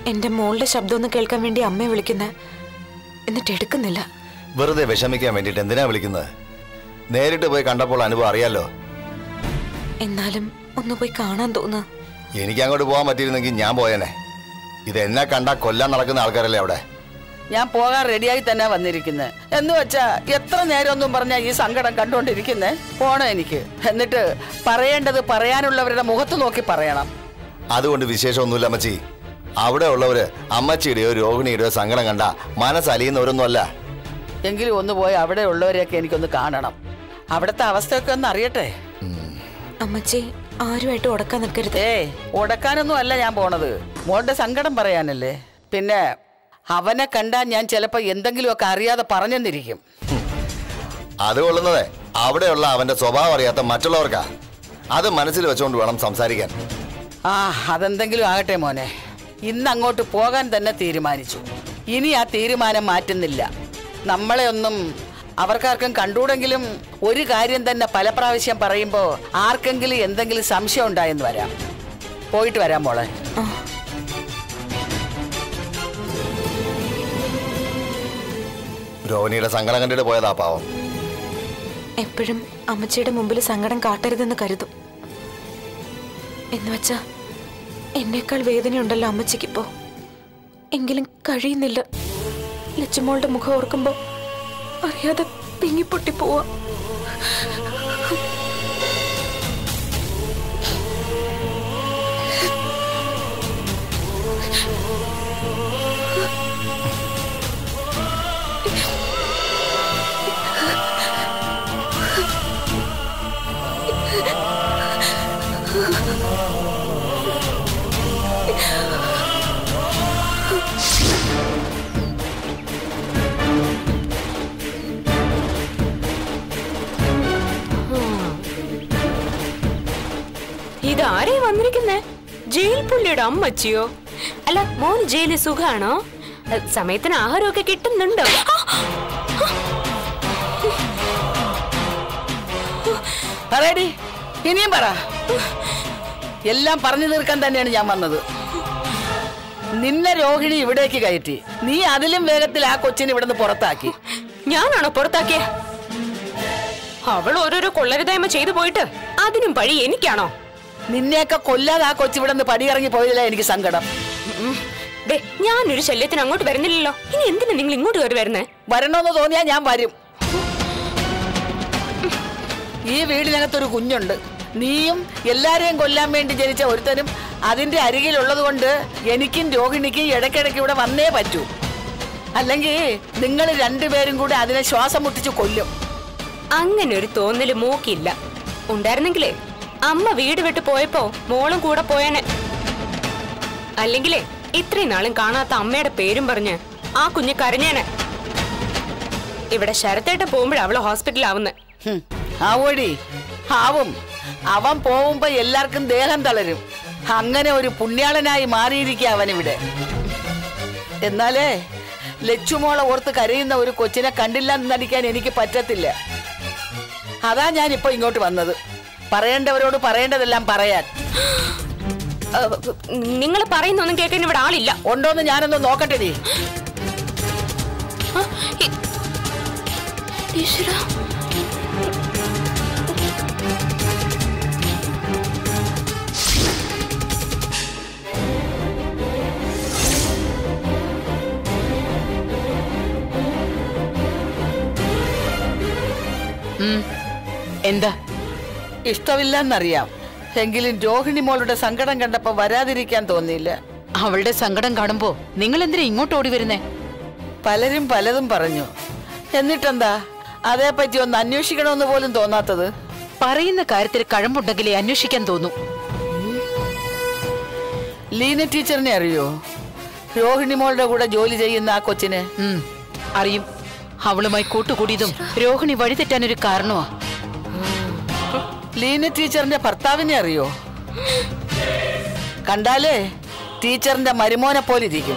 എന്റെ മോളുടെ ശബ്ദം ഒന്ന് കേൾക്കാൻ വേണ്ടി അമ്മയെ വിളിക്കുന്നത് എന്നിട്ട് എടുക്കുന്നില്ല വെറുതെ വിഷമിക്കാൻ വേണ്ടിയിട്ട് എന്തിനാ വിളിക്കുന്നത് നേരിട്ട് പോയി കണ്ടപ്പോൾ അനുഭവം അറിയാലോ എന്നാലും ഒന്ന് പോയി കാണാൻ തോന്നുക എനിക്ക് അങ്ങോട്ട് പോകാൻ പറ്റിയിരുന്നെങ്കിൽ ഞാൻ പോയേനെ ഇത് എന്നെ കണ്ടാ കൊല്ലാൻ നടക്കുന്ന ആൾക്കാരല്ലേ അവിടെ ഞാൻ പോകാൻ റെഡിയായി തന്നെ വന്നിരിക്കുന്നത് എന്ന് വെച്ചാ എത്ര നേരം ഒന്നും പറഞ്ഞാ ഈ സങ്കടം കണ്ടുകൊണ്ടിരിക്കുന്നേ പോണം എനിക്ക് എന്നിട്ട് പറയേണ്ടത് പറയാനുള്ളവരുടെ മുഖത്ത് നോക്കി പറയണം അതുകൊണ്ട് വിശേഷമൊന്നുമില്ല അമ്മച്ചി അവിടെ ഉള്ളവര് അമ്മച്ചിയുടെയോ രോഹിണിയുടെയോ സങ്കടം കണ്ട മനസ്സലിയുന്നവരൊന്നുമല്ല എങ്കിലും ഒന്ന് പോയി അവിടെ ഉള്ളവരെയൊക്കെ എനിക്കൊന്ന് കാണണം അവിടുത്തെ അവസ്ഥയൊക്കെ ഒന്ന് അറിയട്ടെ അമ്മച്ചി ആരുമായിട്ട് ഉടക്കാൻ നിൽക്കരുത് ഏ ഉടക്കാനൊന്നും അല്ല ഞാൻ പോണത് മോളുടെ സങ്കടം പറയാനല്ലേ പിന്നെ അവനെ കണ്ടാൽ ഞാൻ ചിലപ്പോ എന്തെങ്കിലുമൊക്കെ അറിയാതെ പറഞ്ഞെന്നിരിക്കും അത് കൊള്ളുന്നതേ അവിടെയുള്ള അവന്റെ സ്വഭാവം അറിയാത്ത മറ്റുള്ളവർക്കാ അത് മനസ്സിൽ വെച്ചുകൊണ്ട് വേണം സംസാരിക്കാൻ ആ അതെന്തെങ്കിലും ആകട്ടെ മോനെ ഇന്ന് അങ്ങോട്ട് പോകാൻ തന്നെ തീരുമാനിച്ചു ഇനി ആ തീരുമാനം മാറ്റുന്നില്ല നമ്മളെ ഒന്നും അവർക്കാർക്കും കണ്ടൂടെങ്കിലും ഒരു കാര്യം തന്നെ പല പ്രാവശ്യം പറയുമ്പോൾ ആർക്കെങ്കിലും എന്തെങ്കിലും സംശയം ഉണ്ടായെന്ന് വരാം പോയിട്ട് വരാം മോളെ രോഹിണിയുടെ സങ്കടം കണ്ടിട്ട് പോയതാ പാവം എപ്പോഴും അമ്മച്ചിയുടെ മുമ്പിൽ സങ്കടം കാട്ടരുതെന്ന് കരുതും എന്ന് വെച്ചാ എന്നേക്കാൾ വേദനയുണ്ടല്ലോ അമ്മച്ചിക്കിപ്പോ എങ്കിലും കഴിയുന്നില്ല ലച്ചുമോളുടെ മുഖം ഓർക്കുമ്പോ അറിയാതെ പിങ്ങിപ്പൊട്ടി പോവാ ഇതാരേ വന്നിരിക്കുന്നേ ജയിൽ പുള്ളിയുടെ അമ്മച്ചിയോ അല്ല മോൻ ജയിലിൽ സുഖാണോ അ, സമയത്തിന് ആഹാരമൊക്കെ കിട്ടുന്നുണ്ടോ ആ! പറയടി ഇനിയും പറ എല്ലാം പറഞ്ഞു തീർക്കാൻ തന്നെയാണ് ഞാൻ വന്നത് നിന്നെ രോഹിണി ഇവിടേക്ക് കയറ്റി നീ അതിലും വേഗത്തിൽ ആ കൊച്ചിനെ ഇവിടുന്ന് പുറത്താക്കി ഞാനാണോ പുറത്താക്കിയ അവൾ ഓരോരോ കൊള്ളരുതായ്മ ചെയ്തു പോയിട്ട് അതിനും പഴി എനിക്കാണോ നിന്നെയൊക്കെ കൊല്ലാതെ ആ കൊച്ചി ഇവിടുന്ന് പടിയിറങ്ങി പോയതില്ല എനിക്ക് സങ്കടം ഉം. ദേ ഞാനൊരു ശല്യത്തിന് അങ്ങോട്ട് വരുന്നില്ലല്ലോ ഇനി എന്തിനാ നിങ്ങൾ ഇങ്ങോട്ട് കയറി വരുന്നേ വരണമെന്ന് തോന്നിയാ ഞാൻ വരും ഈ വീടിനകത്തൊരു കുഞ്ഞുണ്ട് നീയും എല്ലാരെയും കൊല്ലാൻ വേണ്ടി ജനിച്ച ഒരുത്തനും അതിന്റെ അരികിലുള്ളത് കൊണ്ട് എനിക്കും രോഹിണിക്കും ഇടയ്ക്കിടയ്ക്ക് ഇവിടെ വന്നേ പറ്റൂ അല്ലെങ്കിൽ നിങ്ങൾ രണ്ടുപേരും കൂടെ അതിനെ ശ്വാസം മുട്ടിച്ച് കൊല്ലും അങ്ങനെ ഒരു തോന്നല് മൂക്കില്ല ഉണ്ടായിരുന്നെങ്കിലേ അമ്മ വീട് വിട്ട് പോയപ്പോ മോളും കൂടെ പോയേനെ അല്ലെങ്കിലേ ഇത്രയും നാളും കാണാത്ത അമ്മയുടെ പേരും പറഞ്ഞ് ആ കുഞ്ഞ് കരഞ്ഞേനെ ഇവിടെ ശരത്തേട്ട പോകുമ്പോഴാ അവള് ഹോസ്പിറ്റലാവുന്നെ ഹും, ആവോടി ആവും അവൻ പോവുമ്പോ എല്ലാവർക്കും ദേഹം തളരും അങ്ങനെ ഒരു പുണ്യാളനായി മാറിയിരിക്കുക അവനിവിടെ എന്നാലേ ലച്ചുമോളെ ഓർത്ത് കരയുന്ന ഒരു കൊച്ചിനെ കണ്ടില്ല എന്ന് നടിക്കാൻ എനിക്ക് പറ്റത്തില്ല അതാ ഞാൻ ഇപ്പൊ ഇങ്ങോട്ട് വന്നത് പറയേണ്ടവരോട് പറയേണ്ടതെല്ലാം പറയാൻ നിങ്ങൾ പറയുന്നൊന്നും കേൾക്കാൻ ഇവിടെ ആളില്ല ഉണ്ടോന്ന് ഞാനൊന്ന് നോക്കട്ടെ നീ ആ, ഇ- ഈശ്വരാ. എന്താ ഇഷ്ടമില്ലെന്നറിയാം എങ്കിലും രോഹിണി മോളുടെ സങ്കടം കണ്ടപ്പോ വരാതിരിക്കാൻ തോന്നിയില്ല അവളുടെ സങ്കടം കാണുമ്പോ നിങ്ങൾ എന്തിനാ ഇങ്ങോട്ട് ഓടി വരുന്നേ പലരും പലതും പറഞ്ഞു എന്നിട്ടെന്താ അതേപ്പറ്റി ഒന്ന് അന്വേഷിക്കണമെന്ന് പോലും തോന്നാത്തത് പറയുന്ന കാര്യത്തിൽ കഴമ്പുണ്ടെങ്കിലേ അന്വേഷിക്കാൻ തോന്നൂ ലീന ടീച്ചറിനെ അറിയോ രോഹിണി മോളുടെ കൂടെ ജോലി ചെയ്യുന്ന ആ കൊച്ചിനെ ഉം, അറിയും അവളുമായി കൂട്ടുകൂടിയതും രോഹിണി വഴിതെറ്റാനൊരു കാരണമാ ലീന ടീച്ചറിന്റെ ഭർത്താവിനെ അറിയോ കണ്ടാലേ ടീച്ചറിന്റെ മരുമോനെ പോലെ ഇരിക്കും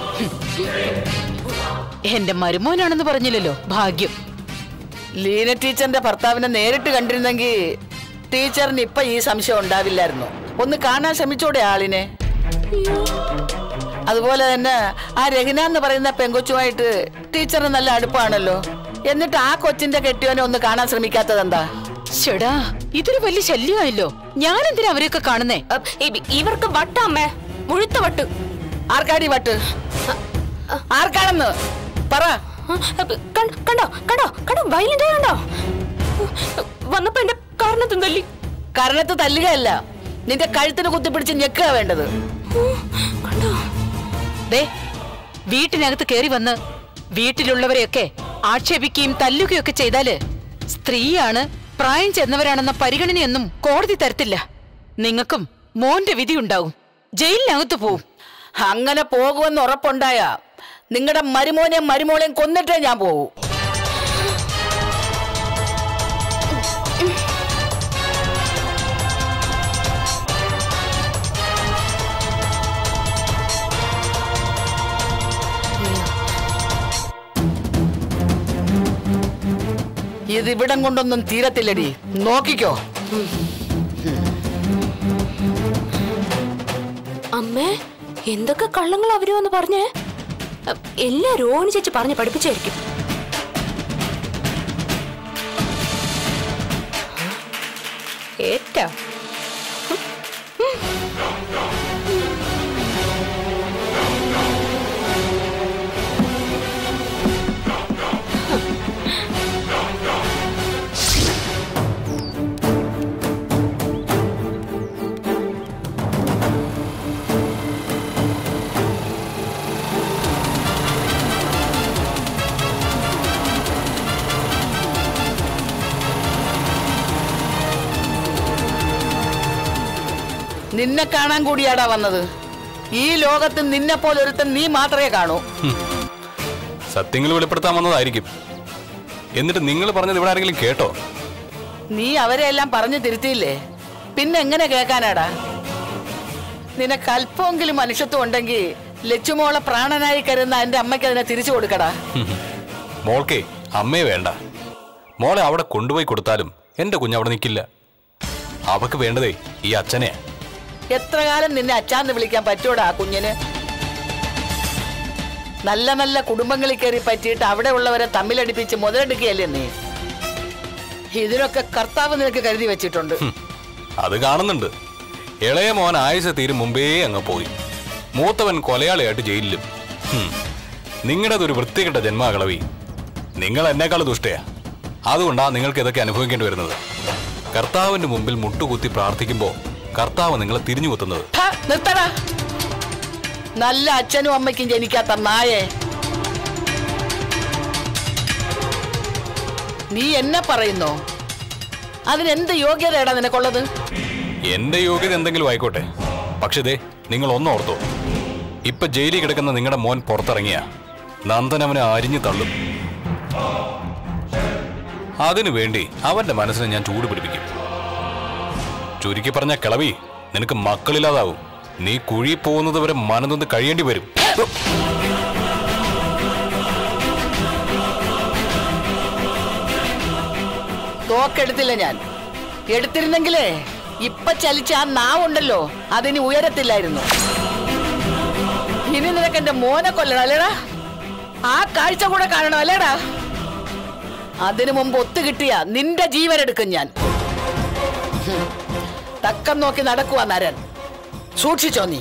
എന്റെ മരുമോനാണെന്ന് പറഞ്ഞില്ലല്ലോ ഭാഗ്യം ലീന ടീച്ചറിന്റെ ഭർത്താവിനെ നേരിട്ട് കണ്ടിരുന്നെങ്കിൽ ടീച്ചറിന് ഇപ്പൊ ഈ സംശയം ഉണ്ടാവില്ലായിരുന്നു ഒന്ന് കാണാൻ ശ്രമിച്ചോടെ ആളിനെ അതുപോലെ തന്നെ ആ രഹന എന്ന് പറയുന്ന പെങ്കൊച്ചുമായിട്ട് ടീച്ചറിന് നല്ല അടുപ്പാണല്ലോ എന്നിട്ട് ആ കൊച്ചിന്റെ കെട്ടിയോനെ ഒന്ന് കാണാൻ ശ്രമിക്കാത്തത് എന്താ ചേടാ ഇതൊരു വലിയ ശല്യമായല്ലോ ഞാൻ എന്തിനാ അവരെയൊക്കെ കാണുന്നേ അ, ഇ- ഇവർക്ക് വട്ട അമ്മേ മുഴുത്ത വട്ട് ആർക്കാടി വട്ട് ആർക്കാണെന്ന് പറ ആ, അപ്പ, കണ്ട- കണ്ടോ കണ്ടോ കണ്ടോ വയലന്റ് കണ്ടോ വന്നപ്പോ എന്റെ കാരണത്തും തല്ലി കരണത്ത് തല്ലുകയല്ല നിന്റെ കഴുത്തിന് കുത്തിപ്പിടിച്ച് ഞെക്കുക വേണ്ടത് കണ്ടോ ദേ വീട്ടിനകത്ത് കേറി വന്ന് വീട്ടിലുള്ളവരെയൊക്കെ ആക്ഷേപിക്കുകയും തല്ലുകയൊക്കെ ചെയ്താല് സ്ത്രീയാണ് പ്രായം ചെന്നവരാണെന്ന പരിഗണനയൊന്നും കോടതി തരത്തില്ല നിങ്ങൾക്കും മോന്റെ വിധി ഉണ്ടാവും ജയിലിനകത്ത് പോവും അങ്ങനെ പോകുമെന്ന് ഉറപ്പുണ്ടായ നിങ്ങളുടെ മരുമോനെയും മരുമോളെയും കൊന്നിട്ടേ ഞാൻ പോകൂ ഇതിവിടം കൊണ്ടൊന്നും തീരത്തില്ലടി നോക്കിക്കോ അമ്മേ എന്തൊക്കെ കള്ളങ്ങൾ അവര് വന്ന് പറഞ്ഞേ അ, എല്ലാം രോഹിണി ചേച്ചി പറഞ്ഞ് പഠിപ്പിച്ചായിരിക്കും ഏറ്റാ നിന്നെ കാണാൻ കൂടിയാടാ വന്നത് ഈ ലോകത്ത് നിന്നെ പോലെ ഒരുത്തൻ നീ മാത്രമേ കാണൂ സത്യങ്ങൾ വെളിപ്പെടുത്താൻ വന്നതായിരിക്കും എന്നിട്ട് നിങ്ങൾ പറഞ്ഞത് ഇവിടെ ആരെങ്കിലും കേട്ടോ നീ അവരെ എല്ലാം പറഞ്ഞു തിരുത്തിയില്ലേ പിന്നെ എങ്ങനെ കേൾക്കാനാടാ നിനക്ക് അല്പമെങ്കിലും മനുഷ്യത്വം ഉണ്ടെങ്കിൽ ലച്ചുമോളെ പ്രാണനായി കരുതുന്ന എന്റെ അമ്മയ്ക്ക് അതിനെ തിരിച്ചു കൊടുക്കടാ മോൾക്കേ അമ്മയെ വേണ്ട മോളെ അവിടെ കൊണ്ടുപോയി കൊടുത്താലും എന്റെ കുഞ്ഞ് അവിടെ നിൽക്കില്ല അവക്ക് വേണ്ടതേ ഈ അച്ഛനെയാ എത്ര കാലം നിന്നെ അച്ചാന്ന് വിളിക്കാൻ പറ്റൂടാ ആ കുഞ്ഞിന് നല്ല നല്ല കുടുംബങ്ങളിൽ കയറി പറ്റിയിട്ട് അവിടെ ഉള്ളവരെ തമ്മിലടിപ്പിച്ച് മുതലെടുക്കുകയല്ലേ നീ ഇതിനൊക്കെ കർത്താവ് നിനക്ക് കരുതി വെച്ചിട്ടുണ്ട് ഹും, അത് കാണുന്നുണ്ട് ഇളയ മോൻ ആയുസ് തീരും മുമ്പേ അങ്ങ് പോയി മൂത്തവൻ കൊലയാളിയായിട്ട് ജയിലിലും നിങ്ങളുടെതൊരു വൃത്തികെട്ട ജന്മാകളവി നിങ്ങൾ എന്നെക്കാൾ ദുഷ്ടയാ അതുകൊണ്ടാ നിങ്ങൾക്ക് ഇതൊക്കെ അനുഭവിക്കേണ്ടി വരുന്നത് കർത്താവിന്റെ മുമ്പിൽ മുട്ടുകുത്തി പ്രാർത്ഥിക്കുമ്പോൾ കർത്താവ് നിങ്ങളെ തിരിഞ്ഞു കുത്തുന്നത് ഹാ, നിർത്തടാ നല്ല അച്ഛനും അമ്മയ്ക്കും ജനിക്കാത്ത നായേ നീ എന്നെ പറയുന്നോ അതിനെന്ത് യോഗ്യതയാടാ നിനക്കുള്ളത് എന്റെ യോഗ്യത എന്തെങ്കിലും ആയിക്കോട്ടെ പക്ഷേ ദേ നിങ്ങൾ ഒന്നോർത്തോ ഇപ്പൊ ജയിലിൽ കിടക്കുന്ന നിങ്ങളുടെ മോൻ പുറത്തിറങ്ങിയ നന്ദൻ അവനെ അരിഞ്ഞു തള്ളും അതിനു വേണ്ടി അവന്റെ മനസ്സിനെ ഞാൻ ചൂട് പിടിപ്പിക്കും ചുരുക്കി പറഞ്ഞ കിളവി നിനക്ക് മക്കളില്ലാതാവും നീ കുഴി പോകുന്നത് വരെ മനനൊന്ന് കഴിയേണ്ടി വരും തോക്കെടുത്തില്ല ഞാൻ എടുത്തിരുന്നെങ്കിലേ ഇപ്പൊ ചലിച്ച ആ നാവുണ്ടല്ലോ അതിന് ഉയരത്തില്ലായിരുന്നു ഇനി നിനക്ക് എന്റെ മോനെ കൊല്ലണം അല്ലേടാ ആ കാഴ്ച കൂടെ കാണണം അല്ലേടാ അതിനു മുമ്പ് ഒത്തു കിട്ടിയ നിന്റെ ജീവൻ എടുക്കും ഞാൻ ഹും. തക്കം നോക്കി നടക്കുവാ നരൻ സൂക്ഷിച്ചോ നീ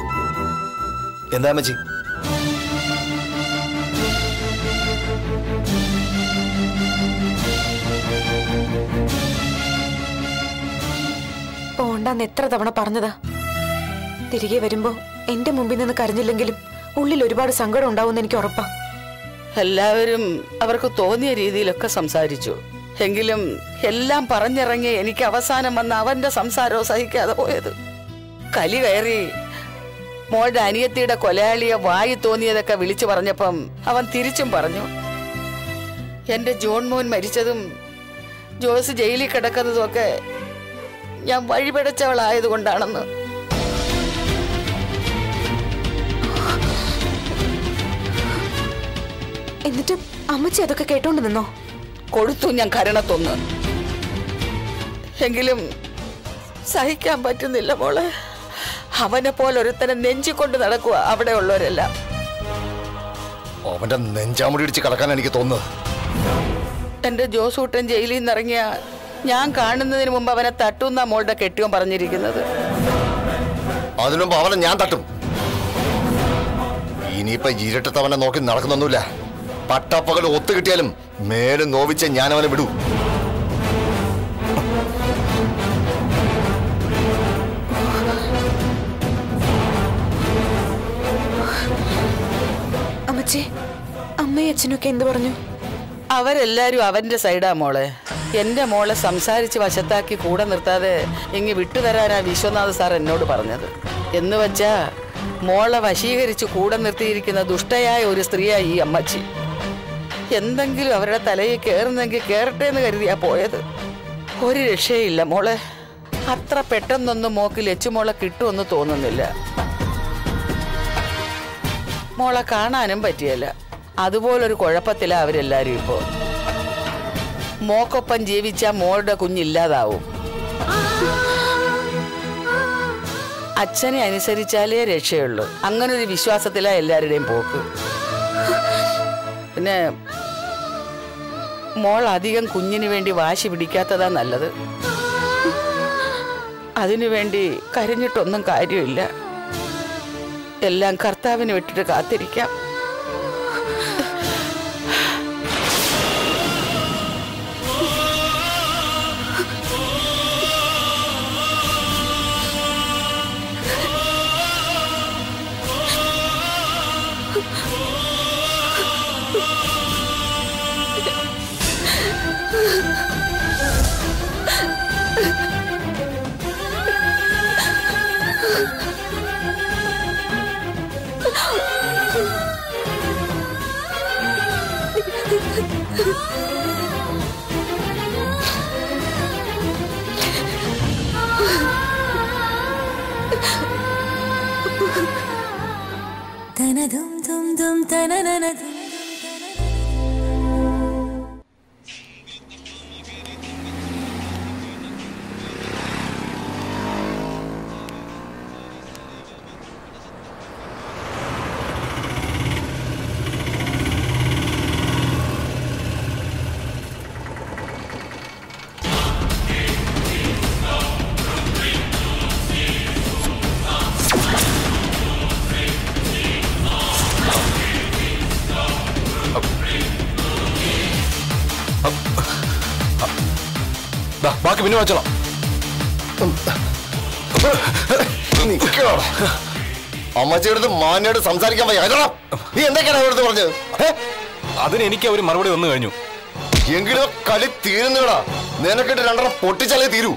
എന്താ അമ്മച്ചി അന്ന് എത്ര തവണ പറഞ്ഞതാ തിരികെ വരുമ്പോ എന്റെ മുമ്പിൽ നിന്ന് കരഞ്ഞില്ലെങ്കിലും ഉള്ളിൽ ഒരുപാട് സങ്കടം ഉണ്ടാവുമെന്ന് എനിക്ക് ഉറപ്പാ എല്ലാവരും അവർക്ക് തോന്നിയ രീതിയിലൊക്കെ സംസാരിച്ചു എങ്കിലും എല്ലാം പറഞ്ഞിറങ്ങി എനിക്ക് അവസാനം വന്ന അവന്റെ സംസാരവും സഹിക്കാതെ പോയത് കലി കയറി മോളുടെ അനിയത്തിയുടെ കൊലയാളിയെ വായി തോന്നിയതൊക്കെ വിളിച്ചു പറഞ്ഞപ്പം അവൻ തിരിച്ചും പറഞ്ഞു എന്റെ ജോൺ മോൻ മരിച്ചതും ജോസ് ജയിലിൽ കിടക്കുന്നതും ഒക്കെ ഞാൻ വഴിപിടച്ചവളായതുകൊണ്ടാണെന്ന് എന്നിട്ട് അമ്മച്ചി അതൊക്കെ കേട്ടോണ്ട് നിന്നോ കൊടുത്തു ഞാൻ കരണത്തൊന്ന് എങ്കിലും സഹിക്കാൻ പറ്റുന്നില്ല മോളെ അവനെ പോലെ ഒരുത്തനെ നെഞ്ചിക്കൊണ്ട് നടക്കുക അവിടെ ഉള്ളവരെല്ലാം അവന്റെ നെഞ്ചാമുടി ഇടിച്ച് കിടക്കാൻ എനിക്ക് തോന്നുന്നത് എന്റെ ജോസൂട്ടൻ ജയിലിൽ നിന്ന് ഇറങ്ങിയ ഞാൻ കാണുന്നതിന് മുമ്പ് അവനെ തട്ടുന്ന മോളുടെ കെട്ടിയോൻ പറഞ്ഞിരിക്കുന്നത് അതിനുമ്പ് അവനെ ഞാൻ തട്ടും ഇനിയിപ്പൊ ഇരുട്ടത്തവനെ നോക്കി നടക്കുന്നൊന്നുമില്ല പട്ടപ്പകൽ ഒത്തു കിട്ടിയാലും മേല് നോവിച്ച് ഞാൻ അവനെ വിടൂ അമ്മച്ചി അമ്മയും അച്ഛനൊക്കെ എന്ത് പറഞ്ഞു അവരെല്ലാരും അവന്റെ സൈഡാ മോളെ എന്റെ മോളെ സംസാരിച്ച് വശത്താക്കി കൂടെ നിർത്താതെ ഇങ്ങ് വിട്ടുതരാനാ വിശ്വനാഥ് സാർ എന്നോട് പറഞ്ഞത് എന്ന് വെച്ചാ മോളെ വശീകരിച്ച് കൂടെ നിർത്തിയിരിക്കുന്ന ദുഷ്ടയായ ഒരു സ്ത്രീയായി ഈ അമ്മച്ചി എന്തെങ്കിലും അവരുടെ തലയിൽ കയറുന്നെങ്കിൽ കയറട്ടെ എന്ന് കരുതിയാ പോയത് ഒരു രക്ഷയില്ല മോളെ അത്ര പെട്ടെന്നൊന്നും മോക്ക് ലച്ചുമോളെ കിട്ടുമെന്ന് തോന്നുന്നില്ല മോളെ കാണാനും പറ്റിയല്ല അതുപോലൊരു കുഴപ്പത്തിലാ അവരെല്ലാരും ഇപ്പോ മോക്കൊപ്പം ജീവിച്ച മോളുടെ കുഞ്ഞില്ലാതാവും അച്ഛനെ അനുസരിച്ചാലേ രക്ഷയുള്ളൂ അങ്ങനൊരു വിശ്വാസത്തിലാ എല്ലാവരുടെയും പോക്ക് പിന്നെ മോൾ അധികം കുഞ്ഞിന് വേണ്ടി വാശി പിടിക്കാത്തതാ നല്ലത് അതിനു വേണ്ടി കരഞ്ഞിട്ടൊന്നും കാര്യമില്ല എല്ലാം കർത്താവിന് വിട്ടിട്ട് കാത്തിരിക്കാം ദാ, ബാക്കി പിന്നെ വെച്ചോളാം നിക്കണോ അമ്മച്ചിയുടെ മാന്യോട് സംസാരിക്കാൻ വയ്യ അല്ലടാ, നീ എന്തൊക്കെയാണ് അവരുടെ പറഞ്ഞത് ഏ? അതിന് എനിക്ക് അവർ മറുപടി വന്നു കഴിഞ്ഞു എങ്കിലും കളി തീരുന്നടാ നിനക്കിട്ട് രണ്ടെണ്ണം പൊട്ടിച്ചാലേ തീരൂ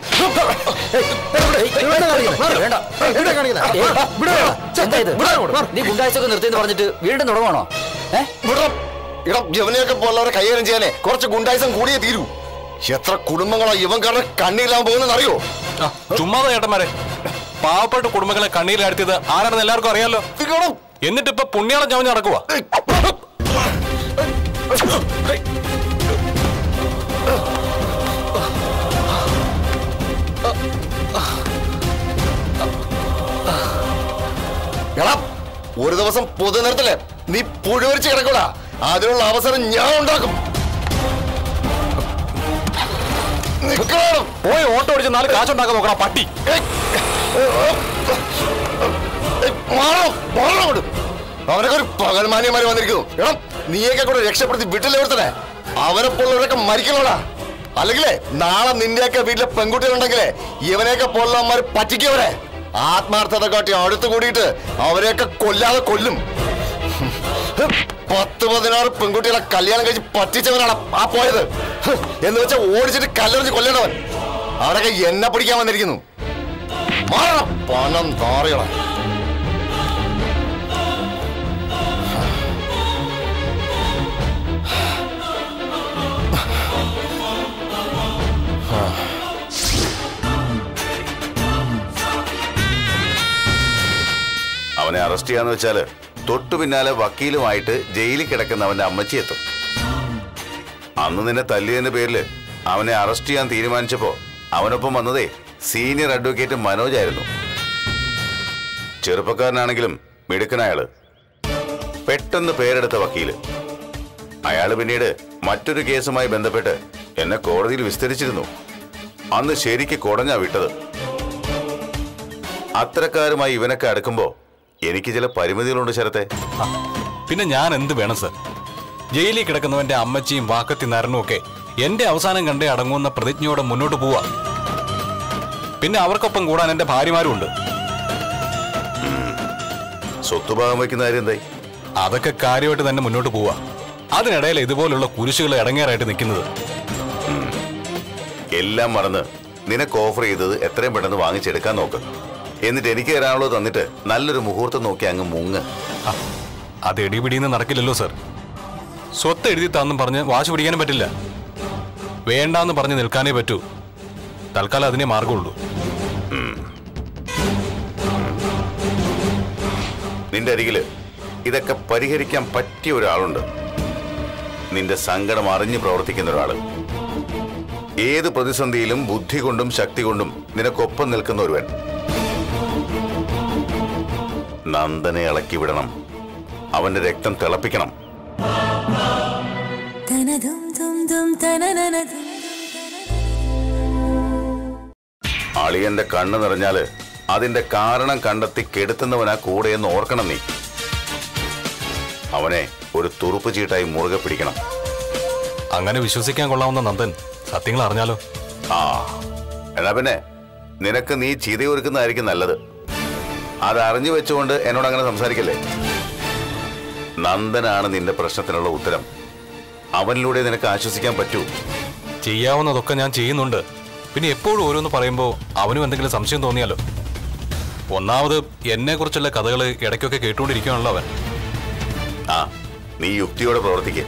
നീ ഗുണ്ടാഴ്ചയൊക്കെ നിർത്തിയെന്ന് പറഞ്ഞിട്ട് വീണ്ടും തുടങ്ങണോ ഏ വിടണം. എടാ യവനെയൊക്കെ പോലുള്ളവരെ കൈകാര്യം ചെയ്യാനേ കുറച്ച് ഗുണ്ടായിസം കൂടിയേ തീരൂ എത്ര കുടുംബങ്ങളാ ഇവൻ കാരണം കണ്ണീരിലാൻ പോകുന്നത് അറിയോ ആ, ചുമ്മാതെ ചേട്ടന്മാരെ പാവപ്പെട്ട കുടുംബങ്ങളെ കണ്ണീരിലാഴ്ത്തിയത് ആരാണെന്ന് എല്ലാവർക്കും അറിയാലോ നിക്കണം. എന്നിട്ട് ഇപ്പൊ പുണ്യാളം ചവഞ്ഞ് നടക്കുക ഏയ്. എടാ ഒരു ദിവസം പൊതു നിരത്തില് നീ പുഴുവരിച്ച് കിടക്കൂടാ അതിനുള്ള അവസരം ഞാൻ ഉണ്ടാക്കും നിക്കണം. പോയി ഓട്ടോ ഓടിച്ച് നാല് കാശുണ്ടാക്കാൻ നോക്കണം പട്ടി ഏയ്. ഏയ്, മാറണം, മാറണം അങ്ങോട്ട്. അവനൊക്കെ ഒരു പകൽമാന്യമാര് വന്നിരിക്കുന്നു എടാ നീയൊക്കെ കൂടെ രക്ഷപ്പെടുത്തി വിട്ടില്ലേ ഒരുത്തനെ അവനെ പോലുള്ളവരൊക്കെ മരിക്കണോടാ അല്ലെങ്കിലേ നാളെ നിന്റെയൊക്കെ വീട്ടിലെ പെൺകുട്ടികളുണ്ടെങ്കിലേ ഇവനെയൊക്കെ പോലുള്ളവന്മാർ പറ്റിക്കവരെ ആത്മാർത്ഥത കാട്ടി അടുത്ത് കൂടിയിട്ട് അവരെയൊക്കെ കൊല്ലാതെ കൊല്ലും പത്ത് പതിനാറ് പെൺകുട്ടികളെ കല്യാണം കഴിച്ച് പറ്റിച്ചവനാണ് ആ പോയത് ഹ്, എന്ന് വെച്ചാൽ ഓടിച്ചിട്ട് കല്ലെറിഞ്ഞ് കൊല്ലണവൻ അവരൊക്കെ എന്നെ പിടിക്കാൻ വന്നിരിക്കുന്നു മാറണം പണം താറിയണം അവനെ അറസ്റ്റ് ചെയ്യാന്ന് വെച്ചാല് തൊട്ടു പിന്നാലെ വക്കീലുമായിട്ട് ജയിലിൽ കിടക്കുന്ന അവന്റെ അമ്മച്ചി എത്തും അന്ന് നിന്നെ തല്ലിയതിന്റെ പേരില് അവനെ അറസ്റ്റ് ചെയ്യാൻ തീരുമാനിച്ചപ്പോ അവനൊപ്പം വന്നതേ സീനിയർ അഡ്വക്കേറ്റ് മനോജായിരുന്നു ചെറുപ്പക്കാരനാണെങ്കിലും മിടുക്കനയാള് പെട്ടെന്ന് പേരെടുത്ത വക്കീല് അയാള് പിന്നീട് മറ്റൊരു കേസുമായി ബന്ധപ്പെട്ട് എന്നെ കോടതിയിൽ വിസ്തരിച്ചിരുന്നു അന്ന് ശരിക്ക് കുടഞ്ഞാ വിട്ടത് അത്തരക്കാരുമായി ഇവനൊക്കെ അടുക്കുമ്പോ എനിക്ക് ചില പരിമിതികളുണ്ട് ശരത്തെ പിന്നെ ഞാൻ എന്ത് വേണം സർ ജയിലിൽ കിടക്കുന്നവന്റെ അമ്മച്ചിയും വാക്കത്തി നരനും ഒക്കെ എന്റെ അവസാനം കണ്ടേ അടങ്ങുന്ന പ്രതിജ്ഞയോടെ മുന്നോട്ട് പോവാ പിന്നെ അവർക്കൊപ്പം കൂടാൻ എന്റെ ഭാര്യമാരും ഉണ്ട് സ്വത്തുഭാഗം വയ്ക്കുന്ന കാര്യം എന്തായി അതൊക്കെ കാര്യമായിട്ട് തന്നെ മുന്നോട്ട് പോവാ അതിനിടയിൽ ഇതുപോലുള്ള കുരിശുകൾ ഇടങ്ങേറായിട്ട് നിൽക്കുന്നത് എല്ലാം മറന്ന് നിനക്ക് ഓഫർ ചെയ്തത് എത്രയും പെട്ടെന്ന് വാങ്ങിച്ചെടുക്കാൻ നോക്ക് എന്നിട്ട് എനിക്ക് തരാനുള്ളത് തന്നിട്ട് നല്ലൊരു മുഹൂർത്തം നോക്കി അങ്ങ് മുങ്ങ് ആ, അത് എടിപിടിന്ന് നടക്കില്ലല്ലോ സർ സ്വത്ത് എഴുതി താന്നും പറഞ്ഞ് വാശി പിടിക്കാനും പറ്റില്ല വേണ്ടാന്ന് പറഞ്ഞ് നിൽക്കാനേ പറ്റൂ തൽക്കാലം അതിനെ മാർഗമുള്ളൂ നിന്റെ അരികില് ഇതൊക്കെ പരിഹരിക്കാൻ പറ്റിയ ഒരാളുണ്ട് നിന്റെ സങ്കടം അറിഞ്ഞ് പ്രവർത്തിക്കുന്ന ഒരാള് ഏത് പ്രതിസന്ധിയിലും ബുദ്ധി കൊണ്ടും ശക്തി കൊണ്ടും നിനക്കൊപ്പം നിൽക്കുന്ന ഒരുവൻ നന്ദനെ ഇളക്കി വിടണം അവന്റെ രക്തം തിളപ്പിക്കണം അളിയന്റെ കണ്ണ് നിറഞ്ഞാല് അതിന്റെ കാരണം കണ്ടെത്തി കെടുത്തുന്നവനാ കൂടെയെന്ന് ഓർക്കണം നീ അവനെ ഒരു തുറുപ്പ് ചീട്ടായി മുറുകെ പിടിക്കണം അങ്ങനെ വിശ്വസിക്കാൻ കൊള്ളാവുന്ന നന്ദൻ സത്യങ്ങൾ അറിഞ്ഞാലോ ആ എന്നാ പിന്നെ നിനക്ക് നീ ചിതയൊരുക്കുന്നതായിരിക്കും നല്ലത് അത് അറിഞ്ഞു വെച്ചുകൊണ്ട് എന്നോട് അങ്ങനെ സംസാരിക്കല്ലേ നന്ദനാണ് നിന്റെ പ്രശ്നത്തിനുള്ള ഉത്തരം അവനിലൂടെ നിനക്ക് ആശ്വസിക്കാൻ പറ്റൂ ചെയ്യാവുന്നതൊക്കെ ഞാൻ ചെയ്യുന്നുണ്ട് പിന്നെ എപ്പോഴും ഓരോന്ന് പറയുമ്പോൾ അവനും എന്തെങ്കിലും സംശയം തോന്നിയാലോ ഒന്നാമത് എന്നെ കുറിച്ചുള്ള കഥകൾ ഇടയ്ക്കൊക്കെ കേട്ടുകൊണ്ടിരിക്കുകയാണല്ലോ അവൻ ആ നീ യുക്തിയോടെ പ്രവർത്തിക്കുക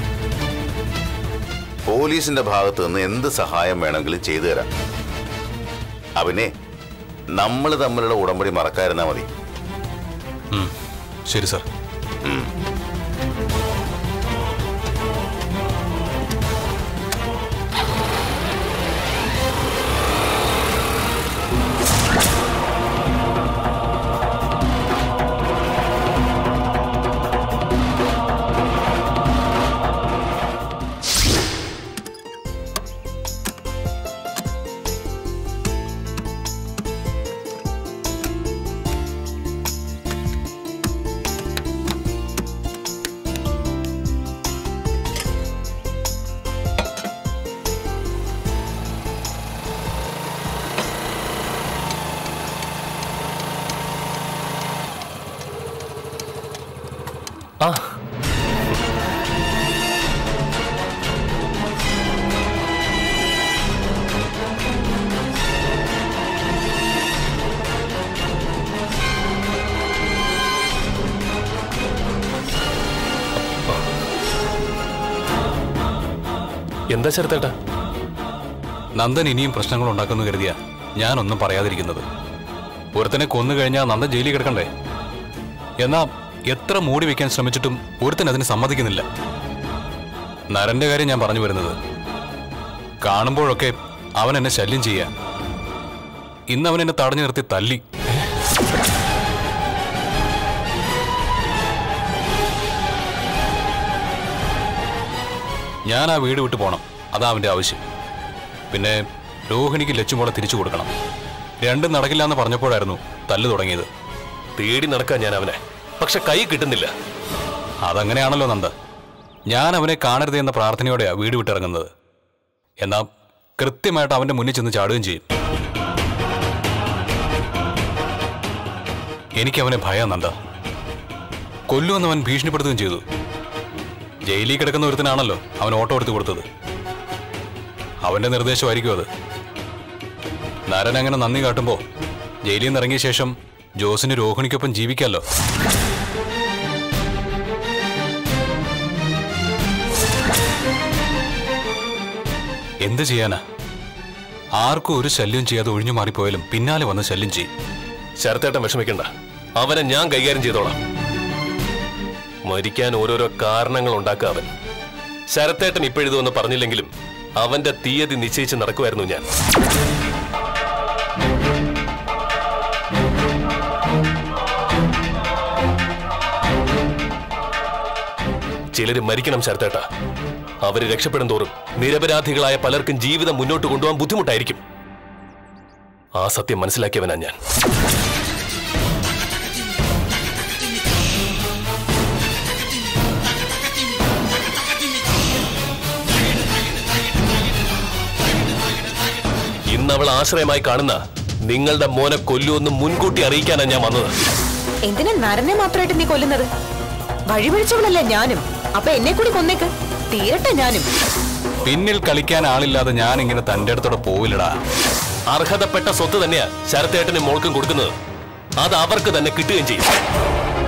പോലീസിന്റെ ഭാഗത്ത് നിന്ന് എന്ത് സഹായം വേണമെങ്കിലും ചെയ്തു തരാം അവനെ നമ്മൾ തമ്മിലുള്ള ഉടമ്പടി മറക്കാതിരുന്നാ മതി ഉം, ശരി സർ ആ എന്താ ചെറുത്തേട്ടാ നന്ദൻ ഇനിയും പ്രശ്നങ്ങൾ ഉണ്ടാക്കുന്നു കരുതിയ ഞാനൊന്നും പറയാതിരിക്കുന്നത് ഒരുത്തനെ കൊന്നു കഴിഞ്ഞാൽ നന്ദൻ ജയിലിൽ കിടക്കണ്ടേ എന്നാ എത്ര മൂടി വെക്കാൻ ശ്രമിച്ചിട്ടും ഒരുത്തൻ അതിന് സമ്മതിക്കുന്നില്ല നരന്റെ കാര്യം ഞാൻ പറഞ്ഞു വരുന്നത് കാണുമ്പോഴൊക്കെ അവൻ എന്നെ ശല്യം ചെയ്യാ ഇന്ന് അവൻ എന്നെ തടഞ്ഞു നിർത്തി തല്ലി ഞാൻ ആ വീട് വിട്ടു പോണം അതാ അവന്റെ ആവശ്യം പിന്നെ രോഹിണിക്ക് ലച്ചുമോളെ തിരിച്ചു കൊടുക്കണം രണ്ടും നടക്കില്ല എന്ന് പറഞ്ഞപ്പോഴായിരുന്നു തല്ല് തുടങ്ങിയത് തേടി നടക്കാൻ ഞാൻ അവനെ പക്ഷെ കൈ കിട്ടുന്നില്ല അതങ്ങനെയാണല്ലോ നന്ദ ഞാൻ അവനെ കാണരുത് എന്ന പ്രാർത്ഥനയോടെയാ വീട് വിട്ടിറങ്ങുന്നത് എന്നാ കൃത്യമായിട്ട് അവന്റെ മുന്നിൽ ചെന്ന് ചാടുകയും ചെയ്യും എനിക്ക് അവനെ ഭയം നന്ദ കൊല്ലുമെന്ന് ഭീഷണിപ്പെടുത്തുകയും ചെയ്തു ജയിലിൽ കിടക്കുന്ന ഒരുത്തനാണല്ലോ അവൻ ഓട്ടോ എടുത്ത് കൊടുത്തത് അവന്റെ നിർദ്ദേശമായിരിക്കും അത് നരൻ അങ്ങനെ നന്ദി കാട്ടുമ്പോ ജയിലിൽ നിന്ന് ഇറങ്ങിയ ശേഷം ജോസിന് രോഹിണിക്കൊപ്പം ജീവിക്കാമല്ലോ എന്ത് ചെയ്യാനാ ആർക്കും ഒരു ശല്യം ചെയ്യാതെ ഒഴിഞ്ഞു മാറിപ്പോയാലും പിന്നാലെ വന്ന് ശല്യം ചെയ്യും ശരത്തേട്ടൻ വിഷമിക്കണ്ട അവനെ ഞാൻ കൈകാര്യം ചെയ്തോളാം മരിക്കാൻ ഓരോരോ കാരണങ്ങൾ ഉണ്ടാക്കുക അവൻ ശരത്തേട്ടൻ ഇപ്പോഴിതൊന്നും പറഞ്ഞില്ലെങ്കിലും അവന്റെ തീയതി നിശ്ചയിച്ച് നടക്കുമായിരുന്നു ഞാൻ ചിലര് മരിക്കണം ശരത്തേട്ട അവര് രക്ഷപ്പെടും തോറും നിരപരാധികളായ പലർക്കും ജീവിതം മുന്നോട്ട് കൊണ്ടുപോകാൻ ബുദ്ധിമുട്ടായിരിക്കും ആ സത്യം മനസ്സിലാക്കിയവനാ ഞാൻ ഇന്ന് അവൾ ആശ്രയമായി കാണുന്ന നിങ്ങളുടെ മോനെ കൊല്ലുമെന്ന് മുൻകൂട്ടി അറിയിക്കാനാണ് ഞാൻ വന്നത് എന്തിനാ നരനെ മാത്രമായിട്ട് നീ കൊല്ലുന്നത് വഴിപിടിച്ചവളല്ലേ ഞാനും അപ്പൊ എന്നെ കൂടി കൊന്നേക്ക് തീരട്ടെ ഞാനും പിന്നിൽ കളിക്കാൻ ആളില്ലാതെ ഞാൻ ഇങ്ങനെ തന്റെ അടുത്തോടെ പോവില്ലടാ അർഹതപ്പെട്ട സ്വത്ത് തന്നെയാ ശരത്തേട്ടനും മോൾക്കും കൊടുക്കുന്നത് അത് അവർക്ക് തന്നെ കിട്ടുകയും ചെയ്യും